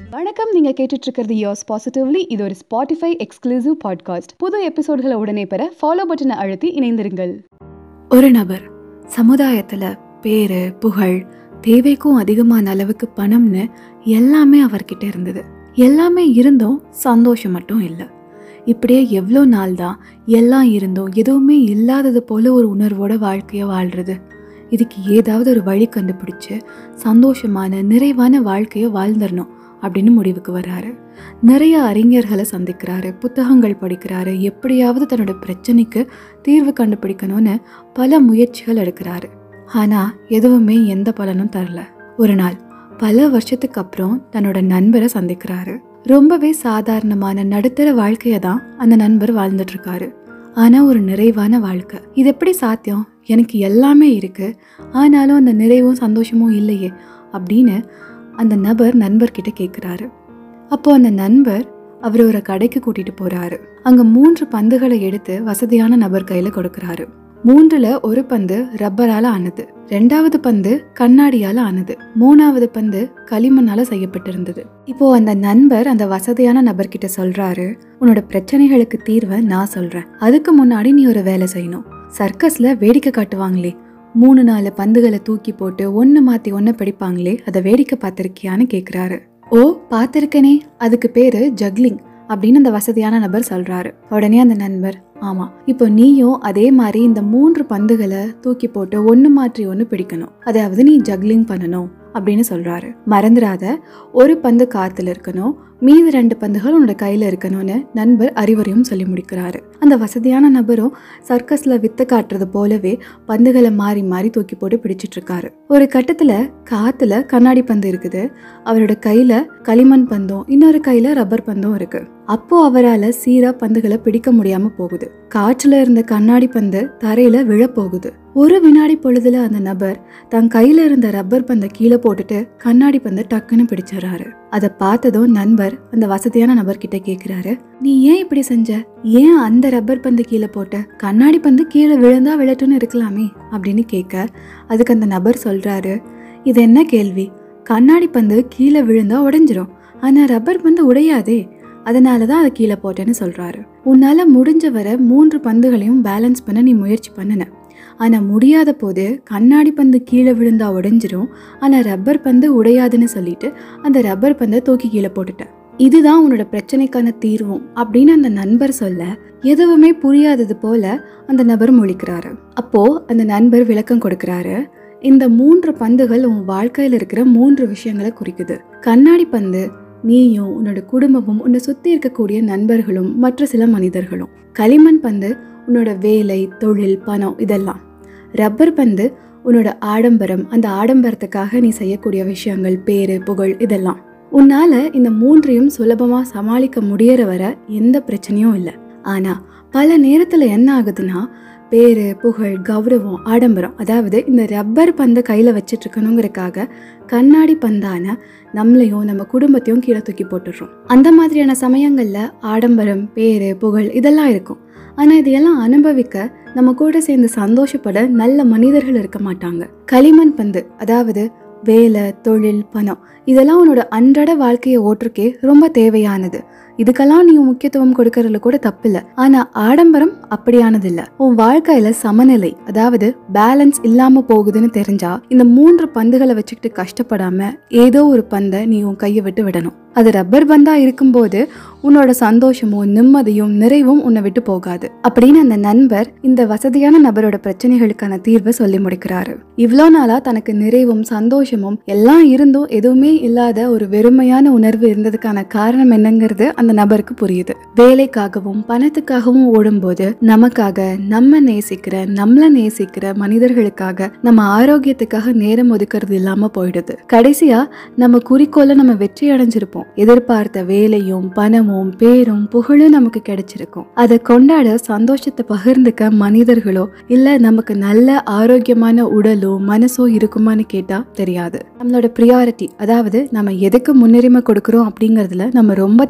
வணக்கம் நீங்க கேட்டுட்டு இருக்கிறது யோஸ் பாசிட்டிவ்லி இது ஒரு ஸ்பாட்டிஃபை எக்ஸ்க்ளூசிவ் பாட்காஸ்ட் புது எபிசோட்களை உடனே பெற ஃபாலோ பட்டனை அழுத்தி இணைந்திருங்கள் ஒரு நபர் சமுதாயத்துல பேரு புகழ் தேவைக்கும் அதிகமான அளவுக்கு பணம்னு எல்லாமே அவர்கிட்ட இருந்தது எல்லாமே இருந்தும் சந்தோஷம் மட்டும் இல்லை இப்படியே எவ்வளோ நாள் தான் எல்லாம் இருந்தும் எதுவுமே இல்லாதது போல ஒரு உணர்வோட வாழ்க்கையை வாழ்றது இதுக்கு ஏதாவது ஒரு வழி கண்டுபிடிச்சு சந்தோஷமான நிறைவான வாழ்க்கையை வாழ்ந்துடணும் அப்படின்னு முடிவுக்கு வர்றாரு நிறைய அறிஞர்களை சந்திக்கிறாரு புத்தகங்கள் படிக்கிறாரு எப்படியாவது தன்னோட பிரச்சனைக்கு தீர்வு கண்டுபிடிக்கணும்னு பல முயற்சிகள் எடுக்கிறாரு ஆனா எதுவுமே எந்த பலனும் தரல ஒரு நாள் பல வருஷத்துக்கு அப்புறம் தன்னோட நண்பரை சந்திக்கிறாரு ரொம்பவே சாதாரணமான நடுத்தர வாழ்க்கையை தான் அந்த நண்பர் வாழ்ந்துட்டு இருக்காரு ஆனா ஒரு நிறைவான வாழ்க்கை இது எப்படி சாத்தியம் எனக்கு எல்லாமே இருக்கு ஆனாலும் அந்த நிறைவும் சந்தோஷமும் இல்லையே அப்படின்னு அந்த நபர் நண்பர்கிட்ட கேட்குறாரு அப்போ அந்த நண்பர் அவர் ஒரு கடைக்கு கூட்டிட்டு போறாரு அங்க மூன்று பந்துகளை எடுத்து வசதியான நபர் கையில கொடுக்கறாரு மூன்றுல ஒரு பந்து ரப்பரால ஆனது ரெண்டாவது பந்து கண்ணாடியால ஆனது மூணாவது பந்து களிமண்ணால செய்யப்பட்டிருந்தது இப்போ அந்த நண்பர் அந்த வசதியான நபர்கிட்ட சொல்றாரு உன்னோட பிரச்சனைகளுக்கு தீர்வை நான் சொல்றேன் அதுக்கு முன்னாடி நீ ஒரு வேலை செய்யணும் சர்க்கஸ்ல வேடிக்கை காட்டுவாங்களே மூணு நாலு பந்துகளை தூக்கி போட்டு ஒன்று மாற்றி ஒன்று பிடிப்பாங்களே அதை வேடிக்கை பார்த்துருக்கியான்னு கேட்குறாரு ஓ பார்த்துருக்கனே அதுக்கு பேரு ஜக்லிங் அப்படின்னு அந்த வசதியான நபர் சொல்றாரு உடனே அந்த நண்பர் ஆமா இப்போ நீயும் அதே மாதிரி இந்த மூன்று பந்துகளை தூக்கி போட்டு ஒன்று மாற்றி ஒன்று பிடிக்கணும் அதாவது நீ ஜக்லிங் பண்ணணும் அப்படின்னு சொல்றாரு மறந்துடாத ஒரு பந்து காத்துல இருக்கணும் மீதி ரெண்டு பந்துகள் உன்னோட கையில இருக்கணும்னு நண்பர் அறிவுரையும் சொல்லி முடிக்கிறாரு அந்த வசதியான நபரும் சர்க்கஸ்ல வித்து காட்டுறது போலவே பந்துகளை மாறி மாறி தூக்கி போட்டு பிடிச்சிட்டு இருக்காரு ஒரு கட்டத்துல காத்துல கண்ணாடி பந்து இருக்குது அவரோட கையில களிமண் பந்தும் இன்னொரு கையில ரப்பர் பந்தும் இருக்கு அப்போ அவரால் சீரா பந்துகளை பிடிக்க முடியாம போகுது காற்றுல இருந்த கண்ணாடி பந்து தரையில விழ போகுது ஒரு வினாடி பொழுதுல அந்த நபர் தன் கையில இருந்த ரப்பர் பந்தை கீழே போட்டுட்டு கண்ணாடி பந்தை டக்குன்னு பிடிச்சிடறாரு அதை பார்த்ததும் நண்பர் அந்த வசதியான நபர்கிட்ட கேக்குறாரு நீ ஏன் இப்படி செஞ்ச ஏன் அந்த ரப்பர் பந்து கீழே போட்ட கண்ணாடி பந்து கீழே விழுந்தா விழட்டும்னு இருக்கலாமே அப்படின்னு கேட்க அதுக்கு அந்த நபர் சொல்றாரு இது என்ன கேள்வி கண்ணாடி பந்து கீழே விழுந்தா உடைஞ்சிரும் ஆனா ரப்பர் பந்து உடையாதே அதனால தான் அதை கீழே போட்டேன்னு சொல்றாரு உன்னால முடிஞ்ச வரை மூன்று பந்துகளையும் பேலன்ஸ் பண்ண நீ முயற்சி பண்ணுன ஆனா முடியாத போது கண்ணாடி பந்து கீழே விழுந்தா உடைஞ்சிரும் ஆனா ரப்பர் பந்து உடையாதுன்னு சொல்லிட்டு அந்த ரப்பர் பந்தை தூக்கி கீழே போட்டுட்டேன் இதுதான் உன்னோட பிரச்சனைக்கான தீர்வும் அப்படின்னு அந்த நண்பர் சொல்ல எதுவுமே புரியாதது போல அந்த நபர் முழிக்கிறாரு அப்போ அந்த நண்பர் விளக்கம் கொடுக்கறாரு இந்த மூன்று பந்துகள் உன் வாழ்க்கையில இருக்கிற மூன்று விஷயங்களை குறிக்குது கண்ணாடி பந்து நீயும் உன்னோட குடும்பமும் உன்னை சுத்தி இருக்கக்கூடிய நண்பர்களும் மற்ற சில மனிதர்களும் களிமண் பந்து உன்னோட வேலை தொழில் பணம் இதெல்லாம் ரப்பர் பந்து உன்னோட ஆடம்பரம் அந்த ஆடம்பரத்துக்காக நீ செய்யக்கூடிய விஷயங்கள் பேரு புகழ் இதெல்லாம் உன்னால இந்த மூன்றையும் சுலபமா சமாளிக்க முடியற வர எந்த பிரச்சனையும் இல்லை ஆனா பல நேரத்துல என்ன ஆகுதுன்னா பேரு புகழ் கௌரவம் ஆடம்பரம் அதாவது இந்த ரப்பர் பந்தை கையில் வச்சிட்டு இருக்கணுங்கிறக்காக கண்ணாடி பந்தான நம்மளையும் நம்ம குடும்பத்தையும் கீழே தூக்கி போட்டுடுறோம் அந்த மாதிரியான சமயங்களில் ஆடம்பரம் பேரு புகழ் இதெல்லாம் இருக்கும் ஆனால் இதையெல்லாம் அனுபவிக்க நம்ம கூட சேர்ந்து சந்தோஷப்பட நல்ல மனிதர்கள் இருக்க மாட்டாங்க களிமண் பந்து அதாவது வேலை தொழில் பணம் இதெல்லாம் உன்னோட அன்றாட வாழ்க்கையை ஓட்டுறக்கே ரொம்ப தேவையானது இதுக்கெல்லாம் நீ முக்கியத்துவம் கொடுக்கறதுல கூட தப்பில்ல ஆனா ஆடம்பரம் அப்படியானது இல்ல உன் வாழ்க்கையில சமநிலை அதாவது பேலன்ஸ் இல்லாம போகுதுன்னு தெரிஞ்சா இந்த மூன்று பந்துகளை வச்சுக்கிட்டு கஷ்டப்படாம ஏதோ ஒரு பந்தை நீ உன் கையை விட்டு விடணும் அது ரப்பர் பந்தா இருக்கும்போது உன்னோட சந்தோஷமும் நிம்மதியும் நிறைவும் உன்னை விட்டு போகாது அப்படின்னு அந்த நண்பர் இந்த வசதியான நபரோட பிரச்சனைகளுக்கான தீர்வை சொல்லி முடிக்கிறாரு இவ்வளோ நாளா தனக்கு நிறைவும் சந்தோஷமும் எல்லாம் இருந்தும் எதுவுமே இல்லாத ஒரு வெறுமையான உணர்வு இருந்ததுக்கான காரணம் என்னங்கிறது அந்த நபருக்கு புரியுது வேலைக்காகவும் பணத்துக்காகவும் ஓடும்போது நமக்காக நம்ம நேசிக்கிற நம்மள நேசிக்கிற மனிதர்களுக்காக நம்ம ஆரோக்கியத்துக்காக நேரம் ஒதுக்குறது இல்லாம போயிடுது கடைசியா நம்ம குறிக்கோளை நம்ம வெற்றி அடைஞ்சிருப்போம் எதிர்பார்த்த வேலையும் பணமும் பேரும் புகழும் நமக்கு கிடைச்சிருக்கும் அதை கொண்டாட சந்தோஷத்தை பகிர்ந்துக்க மனிதர்களோ இல்ல நமக்கு நல்ல ஆரோக்கியமான உடலோ மனசோ இருக்குமான்னு கேட்டா தெரியாது நம்மளோட ப்ரியாரிட்டி அதாவது நம்ம எதுக்கு முன்னுரிமை கொடுக்குறோம் அப்படிங்கறதுல நம்ம ரொம்ப தெளிவா இருக்கணும்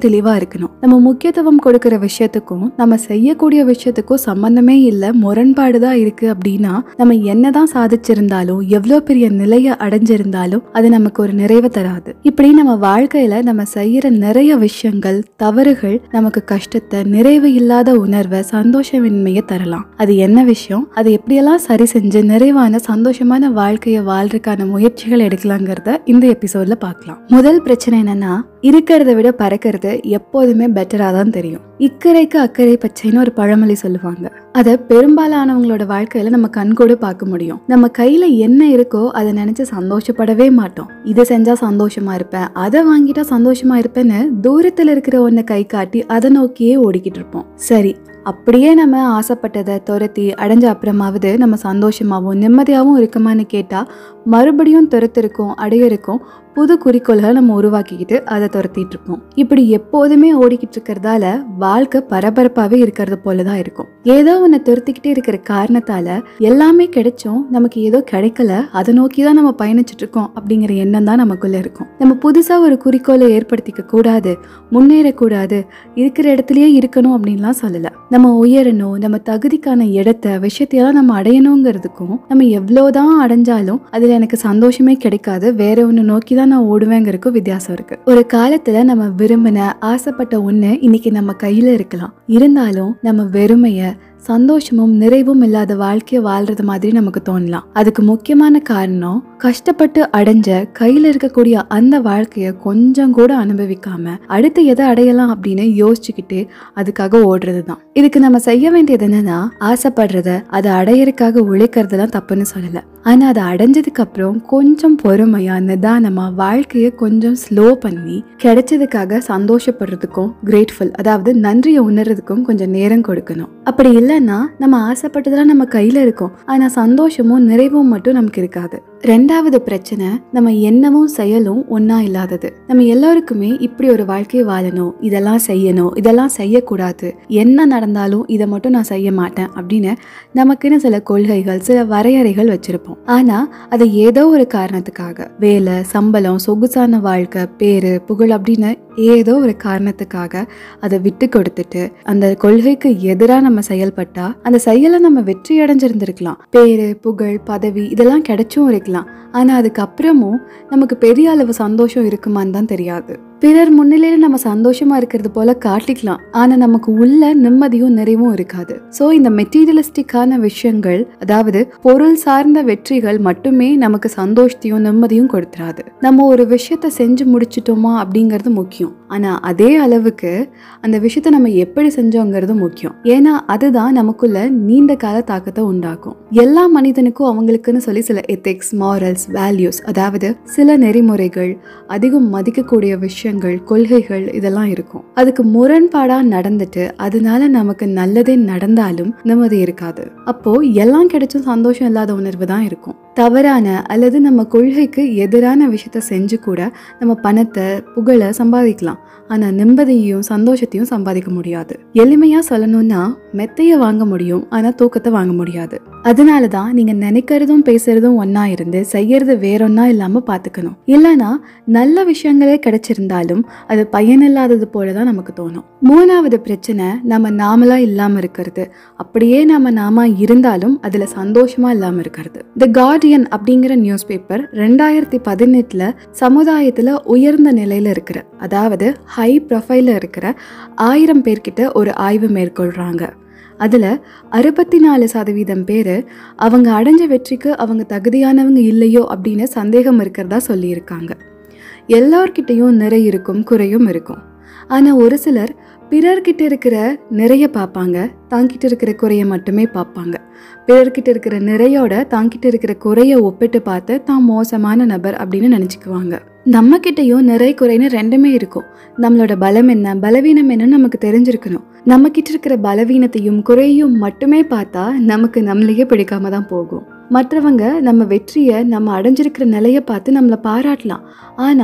இருக்கணும் நம்ம முக்கியத்துவம் கொடுக்கிற விஷயத்துக்கும் நம்ம செய்யக்கூடிய விஷயத்துக்கும் சம்பந்தமே இல்லை முரண்பாடு தான் இருக்கு அப்படின்னா நம்ம என்னதான் சாதிச்சிருந்தாலும் எவ்வளோ பெரிய நிலையை அடைஞ்சிருந்தாலும் அது நமக்கு ஒரு நிறைவை தராது இப்படி நம்ம வாழ்க்கையில நம்ம செய்யற நிறைய விஷயங்கள் தவறுகள் நமக்கு கஷ்டத்தை நிறைவு இல்லாத உணர்வை சந்தோஷமின்மையை தரலாம் அது என்ன விஷயம் அதை எப்படியெல்லாம் சரி செஞ்சு நிறைவான சந்தோஷமான வாழ்க்கையை வாழ்றதுக்கான முயற்சிகள் எடுக்கலாங்கிறத இந்த எபிசோட்ல பார்க்கலாம் முதல் பிரச்சனை என்னன்னா இருக்கிறத விட பறக்கிறது எப்போதுமே பெட்டரா தான் தெரியும் இக்கரைக்கு அக்கறை பச்சைன்னு ஒரு பழமொழி சொல்லுவாங்க அதை பெரும்பாலானவங்களோட வாழ்க்கையில நம்ம கண்கூட பார்க்க முடியும் நம்ம கையில என்ன இருக்கோ அதை நினைச்சு சந்தோஷப்படவே மாட்டோம் இதை செஞ்சா சந்தோஷமா இருப்பேன் அதை வாங்கிட்டா சந்தோஷமா இருப்பேன்னு தூரத்துல இருக்கிற ஒன்ன கை காட்டி அதை நோக்கியே ஓடிக்கிட்டு இருப்போம் சரி அப்படியே நம்ம ஆசைப்பட்டதை துரத்தி அடைஞ்ச அப்புறமாவது நம்ம சந்தோஷமாகவும் நிம்மதியாகவும் இருக்குமான்னு கேட்டால் மறுபடியும் துரத்திருக்கோம் அடையிறக்கும் புது குறிக்கோள்களை நம்ம உருவாக்கிக்கிட்டு அதை துரத்திட்டு இருப்போம் இப்படி எப்போதுமே ஓடிக்கிட்டு இருக்கிறதால வாழ்க்கை பரபரப்பாகவே இருக்கிறது போல தான் இருக்கும் ஏதோ ஒன்று துரத்திக்கிட்டே இருக்கிற காரணத்தால எல்லாமே கிடைச்சும் நமக்கு ஏதோ கிடைக்கல அதை நோக்கி தான் நம்ம பயணிச்சுட்டு இருக்கோம் அப்படிங்கிற எண்ணம் தான் நமக்குள்ள இருக்கும் நம்ம புதுசாக ஒரு குறிக்கோளை ஏற்படுத்திக்க கூடாது முன்னேறக்கூடாது இருக்கிற இடத்துலயே இருக்கணும் அப்படின்லாம் சொல்லலை நம்ம உயரணும் நம்ம தகுதிக்கான இடத்த விஷயத்தையெல்லாம் நம்ம அடையணுங்கிறதுக்கும் நம்ம எவ்வளோதான் அடைஞ்சாலும் அதில் எனக்கு சந்தோஷமே கிடைக்காது வேற ஒன்று நோக்கி தான் நான் ஓடுவேங்கிறதுக்கும் வித்தியாசம் இருக்கு ஒரு காலத்துல நம்ம விரும்பின ஆசைப்பட்ட ஒண்ணு இன்னைக்கு நம்ம கையில இருக்கலாம் இருந்தாலும் நம்ம வெறுமைய சந்தோஷமும் நிறைவும் இல்லாத வாழ்க்கைய வாழ்றது மாதிரி நமக்கு தோணலாம் அதுக்கு முக்கியமான காரணம் கஷ்டப்பட்டு அடைஞ்ச கையில இருக்கக்கூடிய அந்த வாழ்க்கைய கொஞ்சம் கூட அனுபவிக்காம அடுத்து எதை அடையலாம் அப்படின்னு யோசிச்சுக்கிட்டு அதுக்காக ஓடுறது தான் இதுக்கு நம்ம செய்ய வேண்டியது என்னன்னா ஆசைப்படுறத அதை அடையறதுக்காக உழைக்கிறதுலாம் தப்புன்னு சொல்லல ஆனா அதை அடைஞ்சதுக்கு அப்புறம் கொஞ்சம் பொறுமையா நிதானமா வாழ்க்கைய கொஞ்சம் ஸ்லோ பண்ணி கிடைச்சதுக்காக சந்தோஷப்படுறதுக்கும் கிரேட்ஃபுல் அதாவது நன்றியை உணர்றதுக்கும் கொஞ்சம் நேரம் கொடுக்கணும் அப்படி இல்லைன்னா நம்ம ஆசைப்பட்டதெல்லாம் நம்ம கையில இருக்கும் ஆனா சந்தோஷமும் நிறைவும் மட்டும் நமக்கு இருக்காது ரெண்டாவது பிரச்சனை நம்ம எண்ணமும் செயலும் ஒன்னா இல்லாதது நம்ம எல்லாருக்குமே இப்படி ஒரு வாழ்க்கையை வாழணும் இதெல்லாம் செய்யணும் இதெல்லாம் செய்யக்கூடாது என்ன நடந்தாலும் இதை மட்டும் நான் செய்ய மாட்டேன் அப்படின்னு நமக்குன்னு சில கொள்கைகள் சில வரையறைகள் வச்சிருப்போம் ஆனா அது ஏதோ ஒரு காரணத்துக்காக வேலை சம்பளம் சொகுசான வாழ்க்கை பேரு புகழ் அப்படின்னு ஏதோ ஒரு காரணத்துக்காக அதை விட்டு கொடுத்துட்டு அந்த கொள்கைக்கு எதிராக நம்ம செயல்பட்டா அந்த செயலை நம்ம வெற்றி அடைஞ்சிருந்திருக்கலாம் பேரு புகழ் பதவி இதெல்லாம் கிடைச்சும் இருக்கலாம் ஆனா அதுக்கப்புறமும் நமக்கு பெரிய அளவு சந்தோஷம் இருக்குமான்னு தான் தெரியாது பிறர் முன்னிலையில நம்ம சந்தோஷமா இருக்கிறது போல காட்டிக்கலாம் ஆனா நமக்கு உள்ள நிம்மதியும் நிறைவும் இருக்காது சோ இந்த மெட்டீரியலிஸ்டிக்கான விஷயங்கள் அதாவது பொருள் சார்ந்த வெற்றிகள் மட்டுமே நமக்கு சந்தோஷத்தையும் நிம்மதியும் கொடுத்துறாது நம்ம ஒரு விஷயத்த செஞ்சு முடிச்சிட்டோமா அப்படிங்கிறது முக்கியம் ஆனா அதே அளவுக்கு அந்த விஷயத்த நம்ம எப்படி செஞ்சோங்கிறது முக்கியம் ஏன்னா அதுதான் நமக்குள்ள நீண்ட கால தாக்கத்தை உண்டாக்கும் எல்லா மனிதனுக்கும் அவங்களுக்குன்னு சொல்லி சில எத்திக்ஸ் மாரல்ஸ் வேல்யூஸ் அதாவது சில நெறிமுறைகள் அதிகம் மதிக்கக்கூடிய விஷயம் விஷயங்கள் கொள்கைகள் இதெல்லாம் இருக்கும் அதுக்கு முரண்பாடா நடந்துட்டு அதனால நமக்கு நல்லதே நடந்தாலும் நிம்மதி இருக்காது அப்போ எல்லாம் கிடைச்சும் சந்தோஷம் இல்லாத உணர்வு தான் இருக்கும் தவறான அல்லது நம்ம கொள்கைக்கு எதிரான விஷயத்த செஞ்சு கூட நம்ம பணத்தை புகழை சம்பாதிக்கலாம் ஆனா நிம்மதியையும் சந்தோஷத்தையும் சம்பாதிக்க முடியாது எளிமையா சொல்லணும்னா மெத்தைய வாங்க முடியும் ஆனா தூக்கத்தை வாங்க முடியாது அதனால தான் நீங்க நினைக்கிறதும் பேசுறதும் ஒன்னா இருந்து செய்யறது வேறொன்னா இல்லாம பாத்துக்கணும் இல்லைன்னா நல்ல விஷயங்களே கிடைச்சிருந்தாலும் அது பயனில்லாதது போல தான் நமக்கு தோணும் மூணாவது பிரச்சனை நம்ம நாமளா இல்லாம இருக்கிறது அப்படியே நம்ம நாம இருந்தாலும் அதுல சந்தோஷமா இல்லாம இருக்கிறது த கார்டியன் அப்படிங்கிற நியூஸ் பேப்பர் ரெண்டாயிரத்தி பதினெட்டுல சமுதாயத்துல உயர்ந்த நிலையில இருக்கிற அதாவது ஹை ப்ரொஃபைல இருக்கிற ஆயிரம் பேர்கிட்ட ஒரு ஆய்வு மேற்கொள்றாங்க அதில் அறுபத்தி நாலு சதவீதம் பேர் அவங்க அடைஞ்ச வெற்றிக்கு அவங்க தகுதியானவங்க இல்லையோ அப்படின்னு சந்தேகம் இருக்கிறதா சொல்லியிருக்காங்க எல்லார்கிட்டேயும் நிறை இருக்கும் குறையும் இருக்கும் ஆனால் ஒரு சிலர் பிறர்கிட்ட இருக்கிற நிறைய பார்ப்பாங்க தாங்கிட்ட இருக்கிற குறைய மட்டுமே பார்ப்பாங்க பிறர்கிட்ட இருக்கிற நிறையோட தாங்கிட்ட இருக்கிற குறைய ஒப்பிட்டு பார்த்து தான் மோசமான நபர் அப்படின்னு நினச்சிக்குவாங்க நம்ம கிட்டயும் நிறை குறைன்னு ரெண்டுமே இருக்கும் நம்மளோட பலம் என்ன பலவீனம் என்னன்னு நமக்கு தெரிஞ்சிருக்கணும் நம்ம கிட்ட இருக்கிற பலவீனத்தையும் குறையும் மட்டுமே பார்த்தா நமக்கு நம்மளையே பிடிக்காம தான் போகும் மற்றவங்க நம்ம வெற்றியை நம்ம அடைஞ்சிருக்கிற நிலையை பார்த்து நம்மளை பாராட்டலாம் ஆனால்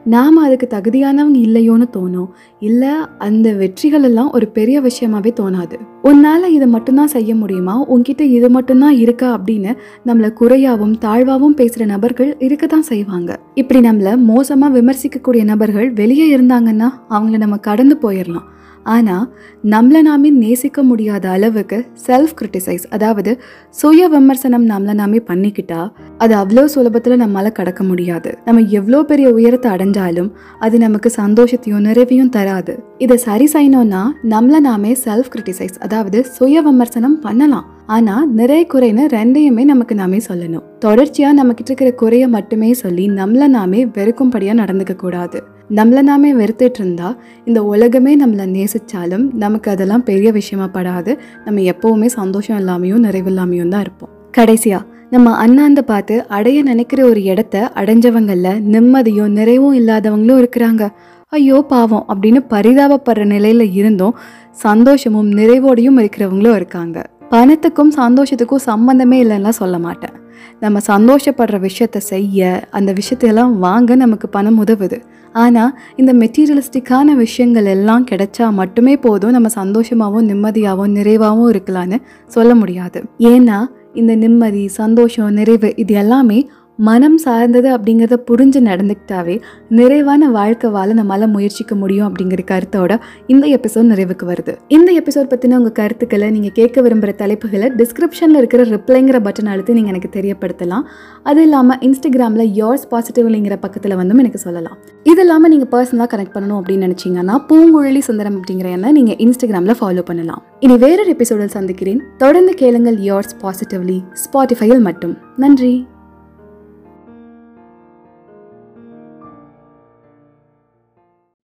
நாம் அதுக்கு தகுதியானவங்க இல்லையோன்னு தோணும் இல்லை அந்த வெற்றிகள் எல்லாம் ஒரு பெரிய விஷயமாவே தோணாது உன்னால் இதை மட்டும்தான் செய்ய முடியுமா உன்கிட்ட இது மட்டும்தான் இருக்கா அப்படின்னு நம்மளை குறையாவும் தாழ்வாவும் பேசுகிற நபர்கள் இருக்க தான் செய்வாங்க இப்படி நம்மளை மோசமாக விமர்சிக்கக்கூடிய நபர்கள் வெளியே இருந்தாங்கன்னா அவங்கள நம்ம கடந்து போயிடலாம் ஆனால் நம்மளை நாமே நேசிக்க முடியாத அளவுக்கு செல்ஃப் கிரிட்டிசைஸ் அதாவது சுய விமர்சனம் நம்மளை நாமே பண்ணிக்கிட்டா அது அவ்வளோ சுலபத்தில் நம்மளால் கடக்க முடியாது நம்ம எவ்வளோ பெரிய உயரத்தை அடைஞ்சாலும் அது நமக்கு சந்தோஷத்தையும் நிறைவையும் தராது இதை சரி செய்யணும்னா நம்மளை நாமே செல்ஃப் கிரிட்டிசைஸ் அதாவது சுய விமர்சனம் பண்ணலாம் ஆனால் நிறைய குறைன்னு ரெண்டையுமே நமக்கு நாமே சொல்லணும் தொடர்ச்சியாக நம்மக்கிட்ட இருக்கிற குறைய மட்டுமே சொல்லி நம்மளை நாமே வெறுக்கும்படியாக நடந்துக்க கூடாது நம்மளை நாமே வெறுத்துட்டு இருந்தா இந்த உலகமே நம்மளை நேசிச்சாலும் நமக்கு அதெல்லாம் பெரிய விஷயமா படாது நம்ம எப்பவுமே சந்தோஷம் இல்லாமையும் நிறைவில்லாமையும் தான் இருப்போம் கடைசியா நம்ம அண்ணாந்த பார்த்து அடைய நினைக்கிற ஒரு இடத்த அடைஞ்சவங்கல்ல நிம்மதியும் நிறைவும் இல்லாதவங்களும் இருக்கிறாங்க ஐயோ பாவம் அப்படின்னு பரிதாபப்படுற நிலையில இருந்தும் சந்தோஷமும் நிறைவோடையும் இருக்கிறவங்களும் இருக்காங்க பணத்துக்கும் சந்தோஷத்துக்கும் சம்மந்தமே இல்லைன்னா சொல்ல மாட்டேன் நம்ம சந்தோஷப்படுற விஷயத்த செய்ய அந்த விஷயத்தையெல்லாம் வாங்க நமக்கு பணம் உதவுது ஆனால் இந்த மெட்டீரியலிஸ்டிக்கான விஷயங்கள் எல்லாம் கிடைச்சா மட்டுமே போதும் நம்ம சந்தோஷமாகவும் நிம்மதியாகவும் நிறைவாகவும் இருக்கலான்னு சொல்ல முடியாது ஏன்னா இந்த நிம்மதி சந்தோஷம் நிறைவு இது எல்லாமே மனம் சார்ந்தது அப்படிங்கிறத புரிஞ்சு நடந்துக்கிட்டாவே நிறைவான வாழ்க்கை வாழ நம்மளால முயற்சிக்க முடியும் அப்படிங்கிற கருத்தோட இந்த எபிசோட் நிறைவுக்கு வருது இந்த எபிசோட் பற்றின உங்கள் கருத்துக்களை நீங்கள் கேட்க விரும்புகிற தலைப்புகளை டிஸ்கிரிப்ஷனில் இருக்கிற ரிப்ளைங்கிற பட்டன் அழுத்தி நீங்கள் எனக்கு தெரியப்படுத்தலாம் அது இல்லாமல் இன்ஸ்டாகிராமில் யோர்ஸ் பாசிட்டிவ்லிங்கிற பக்கத்தில் வந்தும் எனக்கு சொல்லலாம் இது இல்லாமல் நீங்கள் பர்சனலாக கனெக்ட் பண்ணணும் அப்படின்னு நினச்சிங்கன்னா பூங்குழலி சுந்தரம் அப்படிங்கிற என்ன நீங்கள் இன்ஸ்டாகிராமில் ஃபாலோ பண்ணலாம் இனி வேறொரு எபிசோடில் சந்திக்கிறேன் தொடர்ந்து கேளுங்கள் யோர்ஸ் பாசிட்டிவ்லி ஸ்பாட்டிஃபையில் மட்டும் நன்றி